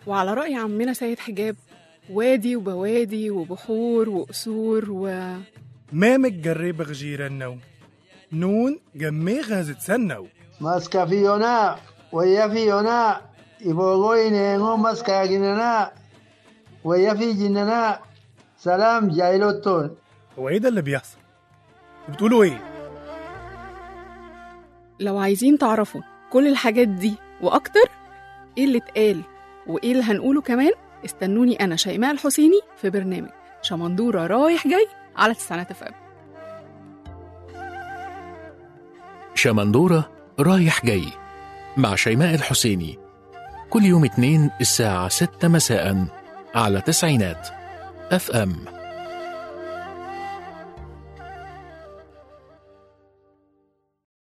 وعلى رأي عمنا سيد حجاب وادي وبوادي وبحور وقصور و ما متجرب غجير النوم نون جمي غازت سنو Maska Fiona, waya Fiona, ibogo inengo maska ginana, waya fi jinana, salam jailoton. هو ايه ده اللي بيحصل بتقولوا ايه لو عايزين تعرفوا كل الحاجات دي وأكتر إيه اللي اتقال وإيه اللي هنقوله كمان استنوني أنا شيماء الحسيني في برنامج شمندورة رايح جاي على تسعينات اف ام شمندورة رايح جاي مع شيماء الحسيني كل يوم اتنين الساعة ستة مساء على تسعينات اف ام